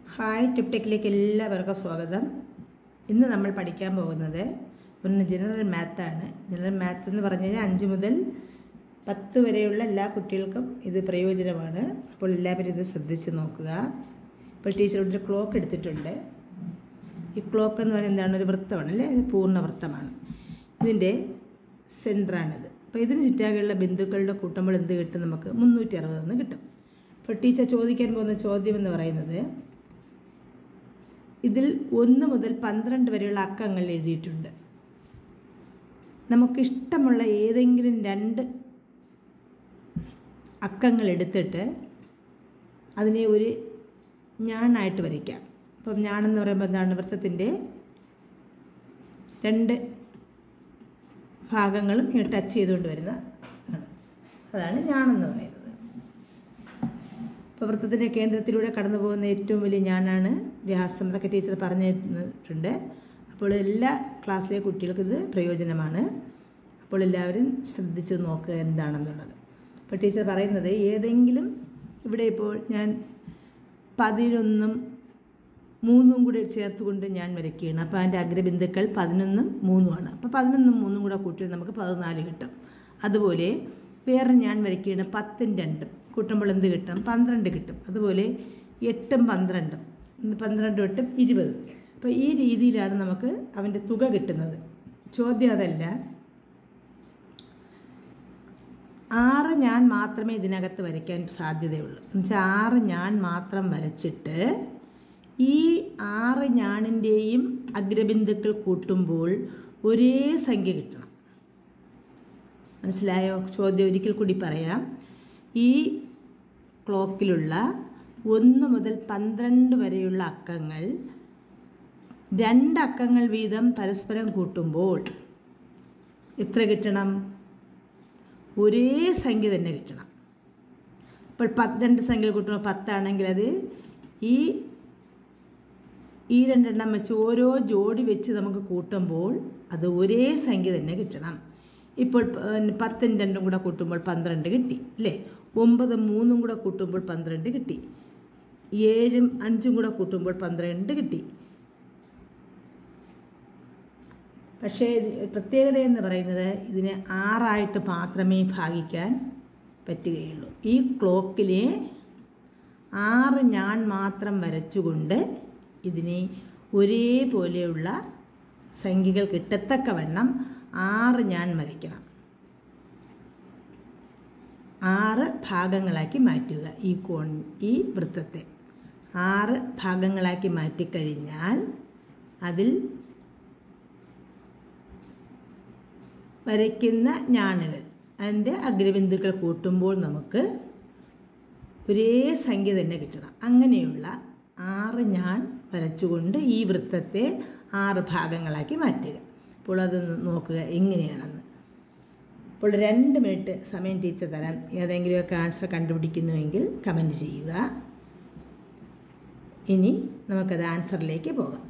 hi tip ടെക്കിലേക്ക് എല്ലാവർക്കും സ്വാഗതം ഇന്ന് നമ്മൾ പഠിക്കാൻ പോകുന്നത് ഒന്ന് ജനറൽ മാത്താണ് ജനറൽ മാത്ത് എന്ന് പറഞ്ഞു കഴിഞ്ഞാൽ അഞ്ച് മുതൽ പത്ത് വരെയുള്ള എല്ലാ കുട്ടികൾക്കും ഇത് പ്രയോജനമാണ് അപ്പോൾ എല്ലാവരും ഇത് ശ്രദ്ധിച്ച് നോക്കുക ഇപ്പോൾ ടീച്ചർ ഇവിടെ ഒരു ക്ലോക്ക് എടുത്തിട്ടുണ്ട് ഈ ക്ലോക്ക് എന്ന് പറയുന്നത് എന്താണ് ഒരു വൃത്തമാണ് അല്ലേ ഒരു പൂർണ്ണ വൃത്തമാണ് ഇതിൻ്റെ സെൻറ്ററാണിത് അപ്പോൾ ഇതിന് ചുറ്റാകെയുള്ള ബിന്ദുക്കളുടെ കൂട്ടുമ്പോൾ എന്ത് കിട്ടും നമുക്ക് മുന്നൂറ്റി അറുപതെന്ന് കിട്ടും അപ്പോൾ ടീച്ചർ ചോദിക്കാൻ പോകുന്ന ചോദ്യം എന്ന് പറയുന്നത് ഇതിൽ ഒന്ന് മുതൽ പന്ത്രണ്ട് വരെയുള്ള അക്കങ്ങൾ എഴുതിയിട്ടുണ്ട് നമുക്കിഷ്ടമുള്ള ഏതെങ്കിലും രണ്ട് അക്കങ്ങൾ എടുത്തിട്ട് അതിനെ ഒരു ഞാണായിട്ട് വരയ്ക്കാം അപ്പം ഞാണെന്ന് പറയുമ്പോൾ എന്താണ് വൃത്തത്തിൻ്റെ രണ്ട് ഭാഗങ്ങളും ഇങ്ങനെ ടച്ച് ചെയ്തുകൊണ്ട് വരുന്ന ആണ് അതാണ് ഞാണെന്ന് പറയുന്നത് ഇപ്പോൾ വൃത്തത്തിൻ്റെ കേന്ദ്രത്തിലൂടെ കടന്നു പോകുന്ന ഏറ്റവും വലിയ ഞാനാണ് വ്യാസം എന്നൊക്കെ ടീച്ചർ പറഞ്ഞു തന്നിട്ടുണ്ട് അപ്പോൾ എല്ലാ ക്ലാസ്സിലെ കുട്ടികൾക്ക് ഇത് പ്രയോജനമാണ് അപ്പോൾ എല്ലാവരും ശ്രദ്ധിച്ച് നോക്കുക എന്താണെന്നുള്ളത് അപ്പോൾ ടീച്ചർ പറയുന്നത് ഏതെങ്കിലും ഇവിടെ ഇപ്പോൾ ഞാൻ പതിനൊന്നും മൂന്നും കൂടെ ചേർത്തുകൊണ്ട് ഞാൻ വരയ്ക്കുകയാണ് അപ്പോൾ അതിൻ്റെ അഗ്രബിന്ദുക്കൾ പതിനൊന്നും മൂന്നുമാണ് അപ്പോൾ പതിനൊന്നും മൂന്നും കൂടെ കൂട്ടിയാൽ നമുക്ക് പതിനാല് കിട്ടും അതുപോലെ വേറെ ഞാൻ വരയ്ക്കുകയാണ് പത്തും രണ്ടും കൂട്ടുമ്പോൾ എന്ത് കിട്ടും പന്ത്രണ്ട് കിട്ടും അതുപോലെ എട്ടും പന്ത്രണ്ടും പന്ത്രണ്ടും എട്ടും ഇരുപത് അപ്പോൾ ഈ രീതിയിലാണ് നമുക്ക് അവൻ്റെ തുക കിട്ടുന്നത് ചോദ്യം അതല്ല ആറ് ഞാൻ മാത്രമേ ഇതിനകത്ത് വരയ്ക്കാൻ സാധ്യതയുള്ളൂ എന്നുവെച്ചാൽ ആറ് ഞാൻ മാത്രം വരച്ചിട്ട് ഈ ആറ് ഞാണിൻ്റെയും അഗ്രബിന്ദുക്കൾ കൂട്ടുമ്പോൾ ഒരേ സംഖ്യ കിട്ടണം മനസ്സിലായോ ചോദ്യം ഒരിക്കൽ കൂടി പറയാം ഈ ക്ലോക്കിലുള്ള ഒന്ന് മുതൽ പന്ത്രണ്ട് വരെയുള്ള അക്കങ്ങൾ രണ്ട് അക്കങ്ങൾ വീതം പരസ്പരം കൂട്ടുമ്പോൾ എത്ര കിട്ടണം ഒരേ സംഖ്യ തന്നെ കിട്ടണം ഇപ്പോൾ പത്ത് രണ്ട് സംഖ്യകൾ കൂട്ടുമ്പോൾ പത്താണെങ്കിൽ അത് ഈ ഈ രണ്ടെണ്ണം വെച്ച് ഓരോ ജോഡി വെച്ച് നമുക്ക് കൂട്ടുമ്പോൾ അത് ഒരേ സംഖ്യ തന്നെ കിട്ടണം ഇപ്പോൾ പത്തും രണ്ടും കൂടെ കൂട്ടുമ്പോൾ പന്ത്രണ്ട് കിട്ടി അല്ലേ ഒമ്പത് മൂന്നും കൂടെ കൂട്ടുമ്പോൾ പന്ത്രണ്ട് കിട്ടി ഏഴും അഞ്ചും കൂടെ കൂട്ടുമ്പോൾ പന്ത്രണ്ട് കിട്ടി പക്ഷേ പ്രത്യേകത എന്ന് പറയുന്നത് ഇതിനെ ആറായിട്ട് മാത്രമേ ഭാഗിക്കാൻ പറ്റുകയുള്ളൂ ഈ ക്ലോക്കിലെ ആറ് ഞാൻ മാത്രം വരച്ചുകൊണ്ട് ഇതിനെ ഒരേപോലെയുള്ള സംഖ്യകൾ കിട്ടത്തക്കവണ്ണം ആറ് ഞാൻ വരയ്ക്കണം ആറ് ഭാഗങ്ങളാക്കി മാറ്റുക ഈ കോൺ ഈ വൃത്തത്തെ ആറ് ഭാഗങ്ങളാക്കി മാറ്റിക്കഴിഞ്ഞാൽ അതിൽ വരയ്ക്കുന്ന ഞാണുകൾ അതിൻ്റെ അഗ്രബിന്ദുക്കൾ കൂട്ടുമ്പോൾ നമുക്ക് ഒരേ സംഖ്യ തന്നെ കിട്ടണം അങ്ങനെയുള്ള ആറ് ഞാൻ വരച്ചുകൊണ്ട് ഈ വൃത്തത്തെ ആറ് ഭാഗങ്ങളാക്കി മാറ്റുക അപ്പോൾ അത് നോക്കുക എങ്ങനെയാണെന്ന് അപ്പോൾ രണ്ട് മിനിറ്റ് സമയം ടീച്ചർ തരാം ഏതെങ്കിലുമൊക്കെ ആൻസർ കണ്ടുപിടിക്കുന്നുവെങ്കിൽ കമൻറ്റ് ചെയ്യുക ഇനി നമുക്കത് ആൻസറിലേക്ക് പോകാം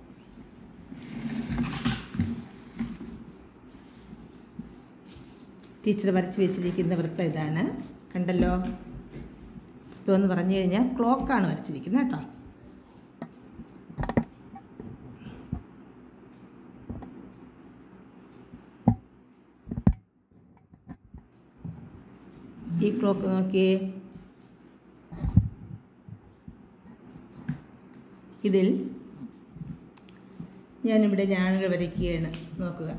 ടീച്ചർ വരച്ച് വെച്ചിരിക്കുന്ന വൃത്തം ഇതാണ് കണ്ടല്ലോ വൃത്തം എന്ന് പറഞ്ഞു കഴിഞ്ഞാൽ ക്ലോക്കാണ് വരച്ചിരിക്കുന്നത് കേട്ടോ ഈ ക്ലോക്ക് നോക്കിയേ ഇതിൽ ഞാനിവിടെ ഞാനുകൾ വരയ്ക്കുകയാണ് നോക്കുക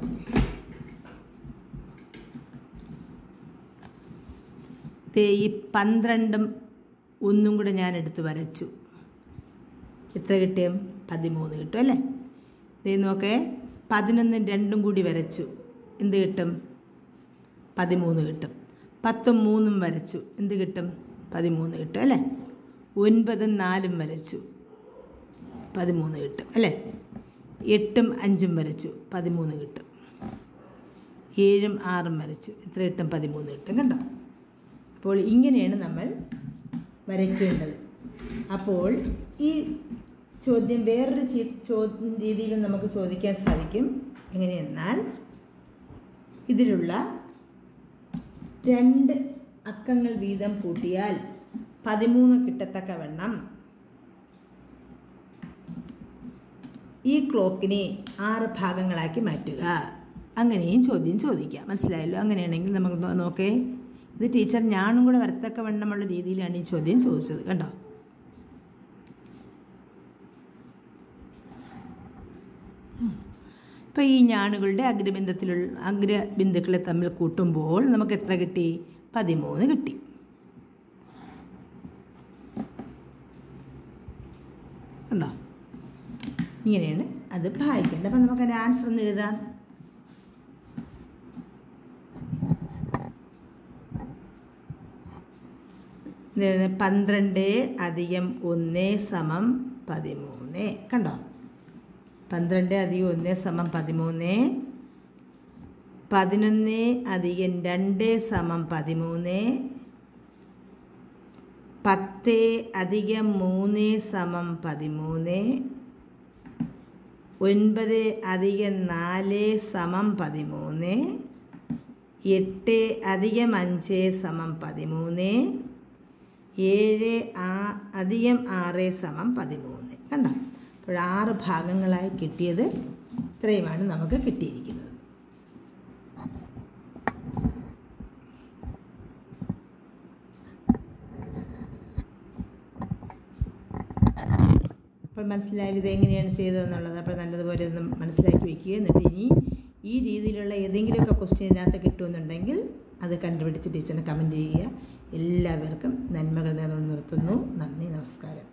ഈ പന്ത്രണ്ടും ഒന്നും കൂടെ ഞാൻ എടുത്ത് വരച്ചു എത്ര കിട്ടിയും പതിമൂന്ന് കിട്ടും അല്ലേ ഇത് നോക്കേ പതിനൊന്നും രണ്ടും കൂടി വരച്ചു എന്ത് കിട്ടും പതിമൂന്ന് കിട്ടും പത്തും മൂന്നും വരച്ചു എന്ത് കിട്ടും പതിമൂന്ന് കിട്ടും അല്ലേ ഒൻപതും നാലും വരച്ചു പതിമൂന്ന് കിട്ടും അല്ലേ എട്ടും അഞ്ചും വരച്ചു പതിമൂന്ന് കിട്ടും ഏഴും ആറും വരച്ചു എത്ര കിട്ടും പതിമൂന്ന് കിട്ടും കണ്ടോ അപ്പോൾ ഇങ്ങനെയാണ് നമ്മൾ വരയ്ക്കേണ്ടത് അപ്പോൾ ഈ ചോദ്യം വേറൊരു ചോദ്യം രീതിയിൽ നമുക്ക് ചോദിക്കാൻ സാധിക്കും എങ്ങനെയെന്നാൽ ഇതിലുള്ള രണ്ട് അക്കങ്ങൾ വീതം കൂട്ടിയാൽ പതിമൂന്ന് കിട്ടത്തക്കവണ്ണം ഈ ക്ലോക്കിനെ ആറ് ഭാഗങ്ങളാക്കി മാറ്റുക അങ്ങനെയും ചോദ്യം ചോദിക്കാം മനസ്സിലായല്ലോ അങ്ങനെയാണെങ്കിൽ നമുക്ക് നോ- നോക്കേ ഇത് ടീച്ചർ ഞാനും കൂടെ വരത്തക്ക വണ്ണമുള്ള രീതിയിലാണ് ഈ ചോദ്യം ചോദിച്ചത് കണ്ടോ ഇപ്പോൾ ഈ ഞാണുകളുടെ അഗ്രബിന്ദത്തിലുള്ള അഗ്രബിന്ദുക്കളെ തമ്മിൽ കൂട്ടുമ്പോൾ നമുക്ക് എത്ര കിട്ടി പതിമൂന്ന് കിട്ടി കണ്ടോ ഇങ്ങനെയാണ് അത് ഭാഗിക്കേണ്ടത് അപ്പം നമുക്ക് അതിൻ്റെ ആൻസർ ഒന്ന് എഴുതാം എന്താണ് പന്ത്രണ്ട് അധികം ഒന്ന് സമം പതിമൂന്ന് കണ്ടോ പന്ത്രണ്ട് അധികം ഒന്ന് സമം പതിമൂന്ന് പതിനൊന്ന് അധികം രണ്ട് സമം പതിമൂന്ന് പത്ത് അധികം മൂന്ന് സമം പതിമൂന്ന് ഒൻപത് അധികം നാല് സമം പതിമൂന്ന് എട്ട് അധികം അഞ്ച് സമം പതിമൂന്ന് ഏഴ് ആ അധികം ആറ് സമം പതിമൂന്ന് കണ്ടോ അപ്പോൾ ആറ് ഭാഗങ്ങളായി കിട്ടിയത് ഇത്രയുമാണ് നമുക്ക് കിട്ടിയിരിക്കുന്നത് അപ്പോൾ മനസ്സിലായാലും ഇത് എങ്ങനെയാണ് ചെയ്തതെന്നുള്ളത് അപ്പോൾ നല്ലതുപോലെ ഒന്ന് മനസ്സിലാക്കി വെക്കുക എന്നിട്ട് ഇനി ഈ രീതിയിലുള്ള ഏതെങ്കിലുമൊക്കെ ക്വസ്റ്റ്യൻ ഇതിനകത്ത് കിട്ടുമെന്നുണ്ടെങ്കിൽ അത് കണ്ടുപിടിച്ച് ടീച്ചറിന് കമൻറ്റ് ചെയ്യുക എല്ലാവർക്കും നന്മകൾ നേർന്നു നിർത്തുന്നു നന്ദി നമസ്കാരം